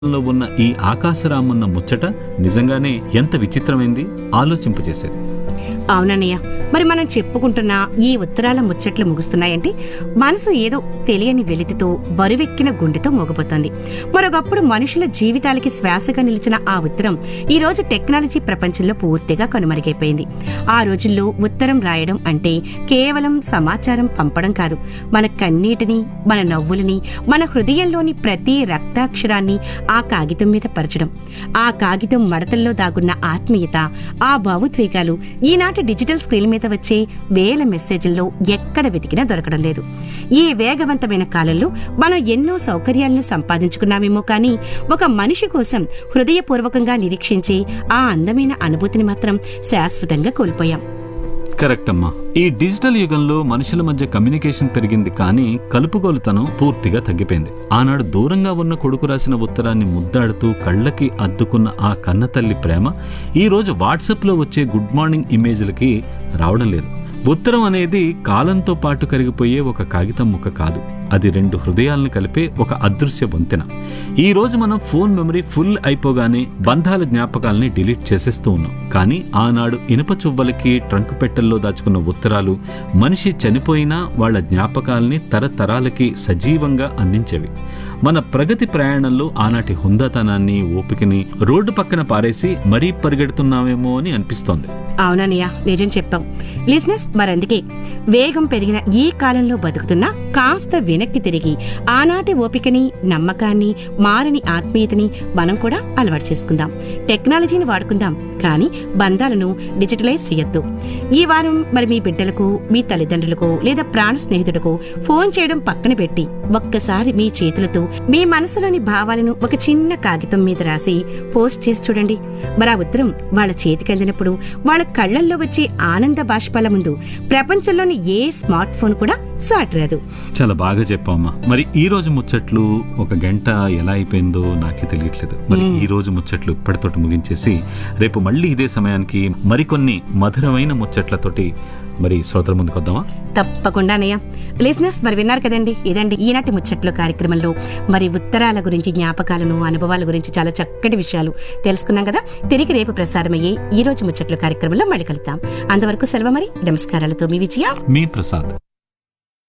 లో ఉన్న ఈ ఆకాశరామన్న ముచ్చట నిజంగానే ఎంత విచిత్రమైంది ఆలోచింపచేసేది అవునన్నయ్య మరి మనం చెప్పుకుంటున్న ఈ ఉత్తరాల ముచ్చట్లు ముగుస్తున్నాయంటే మనసు ఏదో తెలియని వెలితితో బరువెక్కిన గుండెతో మోగపోతోంది మరొకప్పుడు మనుషుల జీవితాలకి శ్వాసగా నిలిచిన ఆ ఉత్తరం ఈ రోజు టెక్నాలజీ ప్రపంచంలో పూర్తిగా కనుమరుగైపోయింది ఆ రోజుల్లో ఉత్తరం రాయడం అంటే కేవలం సమాచారం పంపడం కాదు మన కన్నీటిని మన నవ్వులని మన హృదయంలోని ప్రతి రక్తాక్షరాన్ని ఆ కాగితం మీద పరచడం ఆ కాగితం మడతల్లో దాగున్న ఆత్మీయత ఆ భావోద్వేగాలు ఈనాటి డిజిటల్ స్క్రీన్ మీద వచ్చే వేల మెసేజ్ల్లో ఎక్కడ వెతికినా దొరకడం లేదు ఈ వేగవంతమైన కాలంలో మనం ఎన్నో సౌకర్యాలను సంపాదించుకున్నామేమో కానీ ఒక మనిషి కోసం హృదయపూర్వకంగా నిరీక్షించే ఆ అందమైన అనుభూతిని మాత్రం శాశ్వతంగా కోల్పోయాం కరెక్ట్ అమ్మా ఈ డిజిటల్ యుగంలో మనుషుల మధ్య కమ్యూనికేషన్ పెరిగింది కానీ కలుపుగోలుతనం పూర్తిగా తగ్గిపోయింది ఆనాడు దూరంగా ఉన్న కొడుకు రాసిన ఉత్తరాన్ని ముద్దాడుతూ కళ్ళకి అద్దుకున్న ఆ కన్నతల్లి ప్రేమ ఈ రోజు వాట్సాప్లో వచ్చే గుడ్ మార్నింగ్ ఇమేజ్లకి రావడం లేదు ఉత్తరం అనేది కాలంతో పాటు కరిగిపోయే ఒక కాగితం ముక్క కాదు అది రెండు హృదయాలను కలిపే ఒక అదృశ్య వంతెన ఈ రోజు మనం ఫోన్ మెమరీ ఫుల్ అయిపోగానే బంధాల జ్ఞాపకాలని డిలీట్ చేసేస్తూ ఉన్నాం కానీ ఆనాడు ఇనుప చువ్వలకి ట్రంక్ పెట్టెల్లో దాచుకున్న ఉత్తరాలు మనిషి చనిపోయినా వాళ్ళ జ్ఞాపకాల్ని తరతరాలకి సజీవంగా అందించేవి మన ప్రగతి ప్రయాణంలో ఆనాటి హుందాతనాన్ని ఓపికని రోడ్డు పక్కన పారేసి మరీ పరిగెడుతున్నామేమో అని అనిపిస్తోంది అవునన్నయ్య నిజం చెప్పాం లిజినెస్ మరందుకే వేగం పెరిగిన ఈ కాలంలో బతుకుతున్నా కాస్త వెనక్కి తిరిగి ఆనాటి ఓపికని నమ్మకాన్ని మారని ఆత్మీయతని మనం కూడా అలవాటు చేసుకుందాం టెక్నాలజీని వాడుకుందాం కానీ బంధాలను డిజిటలైజ్ చేయొద్దు ఈ వారం మరి మీ బిడ్డలకు మీ తల్లిదండ్రులకు లేదా ప్రాణ స్నేహితులకు ఫోన్ చేయడం పక్కన పెట్టి ఒక్కసారి మీ చేతులతో మీ మనసులోని భావాలను ఒక చిన్న కాగితం మీద రాసి పోస్ట్ చేసి చూడండి మరి ఆ ఉత్తరం వాళ్ళ చేతికి అందినప్పుడు వాళ్ళ కళ్ళల్లో వచ్చే ఆనంద బాష్పాల ముందు ప్రపంచంలోని ఏ స్మార్ట్ ఫోన్ కూడా సాటి రాదు చాలా బాగా చెప్పావమ్మా మరి ఈ రోజు ముచ్చట్లు ఒక గంట ఎలా అయిపోయిందో నాకే తెలియట్లేదు మరి ఈ రోజు ముచ్చట్లు ఇప్పటితోటి ముగించేసి రేపు మళ్ళీ ఇదే సమయానికి మరికొన్ని మధురమైన ముచ్చట్లతోటి మరి శ్రోతల ముందుకు వద్దామా తప్పకుండా అన్నయ్య లిజినెస్ మరి విన్నారు కదండి ఇదండి ఈనాటి ముచ్చట్లు కార్యక్రమంలో మరి ఉత్తరాల గురించి జ్ఞాపకాలను అనుభవాల గురించి చాలా చక్కటి విషయాలు తెలుసుకున్నాం కదా తిరిగి రేపు ప్రసారమయ్యే ఈ రోజు ముచ్చట్లు కార్యక్రమంలో మళ్ళీ కలుద్దాం అంతవరకు సెలవు మరి నమస్కారాలతో మీ విజయ మీ ప్రసాద్